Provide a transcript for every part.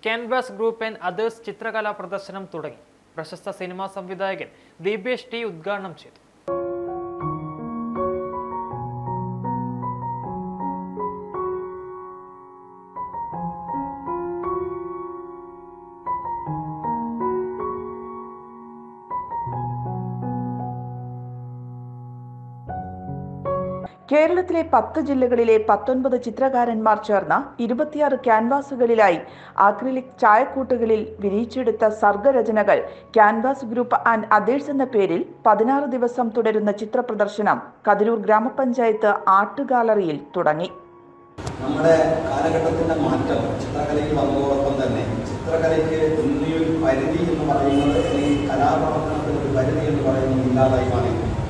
canvas group and others ചിത്രകലാ പ്രദർശനം തുടങ്ങി പ്രശസ്ത സിനിമാ സംവിധായകൻ ദീപേഷ് ടി ഉദ്ഘാടനം ചെയ്തു കേരളത്തിലെ പത്ത് ജില്ലകളിലെ പത്തൊൻപത് ചിത്രകാരന്മാർ ചേർന്ന് ഇരുപത്തിയാറ് ക്യാൻവാസുകളിലായി ആക്രിലിക് ചായക്കൂട്ടുകളിൽ വിരിയിച്ചെടുത്ത സർഗരചനകൾ ക്യാൻവാസ് ഗ്രൂപ്പ് ആൻഡ് അതേഴ്സ് എന്ന പേരിൽ പതിനാറ് ദിവസം തുടരുന്ന ചിത്ര പ്രദർശനം കതിരൂർ ഗ്രാമപഞ്ചായത്ത് ആർട്ട് ഗാലറിയിൽ തുടങ്ങി നമ്മുടെ കാലഘട്ടത്തിൻ്റെ മാറ്റം ചിത്രകലയിൽ വന്നതോടൊപ്പം തന്നെ ചിത്രകലയ്ക്ക് ഇന്നൊരു പരിധി എന്ന് പറയുന്നത് അല്ലെങ്കിൽ കലാപ്രവർത്തനത്തിന് ഒരു പരിധി എന്ന് പറയുന്നത് ഇല്ലാതായി മാറി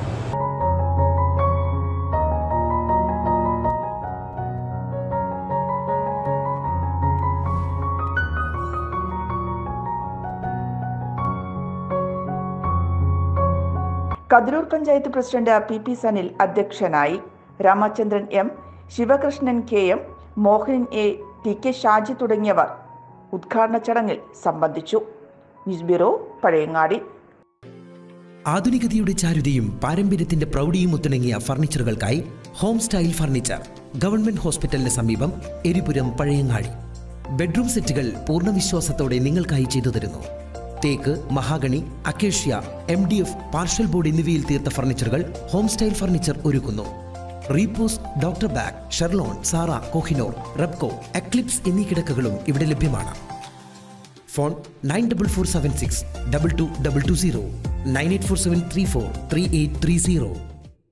Kathiroor panchayat president P P Sanil അധ്യക്ഷനായി Ramachandran M Sivakrishnan K M Mohan A T K Shaji തുടങ്ങിയവർ ഉദ്ഘാടന ചടങ്ങിൽ സംബന്ധിച്ചു ന്യൂസ് ബ്യൂറോ പഴയങ്ങാടി ആധുനികതയുടെ ചാരുതയും പാരമ്പര്യത്തിന്റെ പ്രൗഢിയും ഒത്തിണങ്ങിയ ഫർണിച്ചറുകൾക്കായി ഹോം സ്റ്റൈൽ ഫർണിച്ചർ ഗവൺമെന്റ് ഹോസ്പിറ്റലിന് സമീപം എരിപുരം പഴയങ്ങാടി ബെഡ്റൂം സെറ്റുകൾ പൂർണ്ണ വിശ്വാസത്തോടെ നിങ്ങൾക്കായി ചെയ്തു തരുന്നു തേക്ക് mahogany acacia M D F particle board എന്നിവയിൽ തീർത്ത ഫർണിച്ചറുകൾ ഹോം സ്റ്റൈൽ ഫർണിച്ചർ ഒരുക്കുന്നു റീപോസ് ഡോക്ടർ ബാഗ് ഷെർലോൺ സാറ കോഹിനോർ റെപ്കോ എക്ലിപ്സ് എന്നീ കിടക്കകളും ഇവിടെ ലഭ്യമാണ് phone nine double four seven six double two double two zero nine eight four seven three four three eight three zero